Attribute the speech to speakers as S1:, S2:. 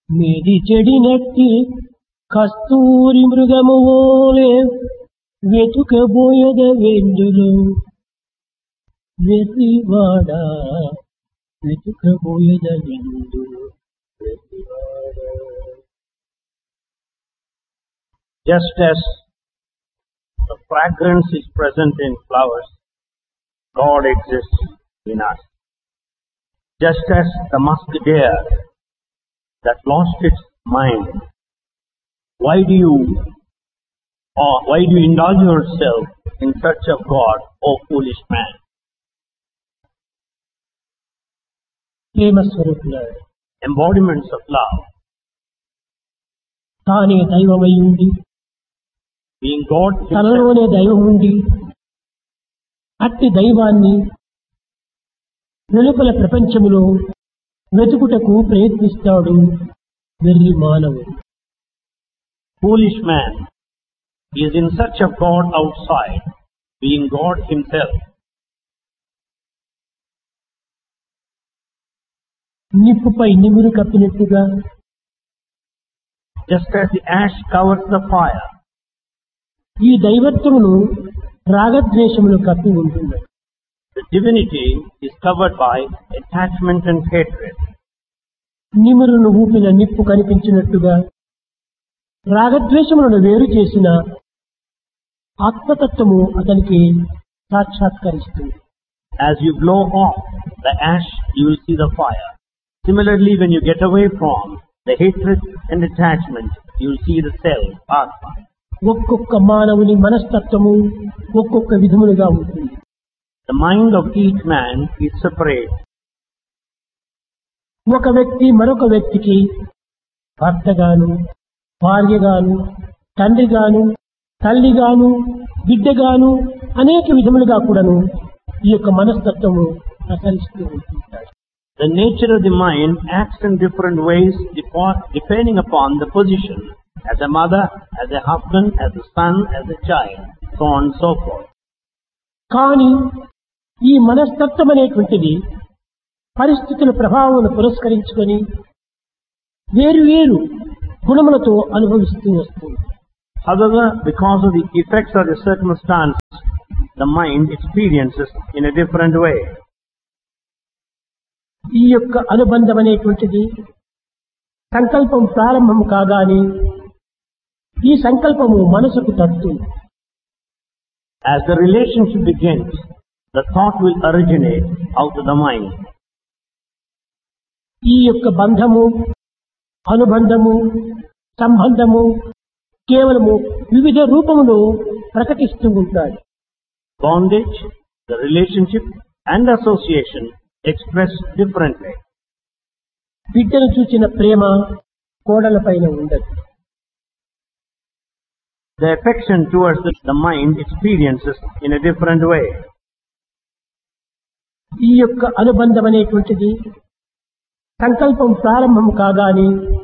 S1: మీది చెడినట్టి కస్తూరి మృగము ఓలే వెతుకబోయద వెందులు వెర్రివాడ వెతుకబోయద వెందులు వెర్రివాడ
S2: Just as the fragrance is present in flowers, God exists in us. Just as the musk deer that lost its mind, why do you or why do you indulge yourself in search of God, O foolish man?
S1: Prema స్వరూపులాడు
S2: Embodiments of love,
S1: తానే దైవమై ఉండి
S2: being God himself,
S1: తనలోనే దైవం ఉండి అట్టి దైవాన్ని వెలుపల ప్రపంచములో వెతుకుటకు ప్రయత్నిస్తాడు వెర్రి మానవుడు
S2: foolish man is in search of God outside, being God himself.
S1: నిప్పుపై నిమురు కప్పినట్టుగా
S2: Just as the ash covers the fire,
S1: ఈ దైవత్వమును రాగద్వేషములు కప్పి ఉంటుంది
S2: the divinity is covered by attachment and hatred.
S1: నిమురును ఊపిన నిప్పు కనిపించినట్టుగా రాగద్వేషములను వేరు చేసిన ఆత్మతత్వము అతనికి సాక్షాత్కరిస్తుంది
S2: As you blow off the ash, you will see the fire. Similarly, when you get away from the hatred and attachment, you will see the self, Atma.
S1: ఒక్కొక్క మానవుని మనస్తత్వము ఒక్కొక్క విధములుగా ఉంటుంది
S2: The mind of each man is separate.
S1: ఒక వ్యక్తి మరొక వ్యక్తికి భర్తగాను భార్యగాను తండ్రిగాను తల్లిగాను బిడ్డగాను అనేక విధములుగా కూడాను ఈ యొక్క మనస్తత్వము ప్రసరిస్తూ ఉంటుంటాడు
S2: The nature of the mind acts in different ways depo- depending upon the position as a mother, as a husband, as a son, as a child, so on and so forth.
S1: కానీ ఈ మనస్తత్వం అనేటువంటిది పరిస్థితుల ప్రభావం పురస్కరించుకొని వేరు వేరు గుణములతో అనుభవిస్తూ వస్తుంది
S2: However, because of the effects of the circumstances, the mind experiences in a different way.
S1: ఈ యొక్క అనుబంధం అనేటువంటిది సంకల్పం ప్రారంభం కాగానే ఈ సంకల్పము మనసుకు తట్టుతుంది
S2: As the relationship begins, the thought will originate out of the mind.
S1: ఈ యొక్క బంధము అనుబంధము సంబంధము కేవలము వివిధ రూపములో ప్రకటిస్తూ ఉంటాడు
S2: Bondage, the relationship, and association express differently.
S1: బిడ్డను చూచిన ప్రేమ కోడల పైన ఉండదు
S2: The affection towards the, the mind experiences in a different way.
S1: ఈ యొక్క అనుబంధం అనేటువంటిది సంకల్పం ప్రారంభం కాగానే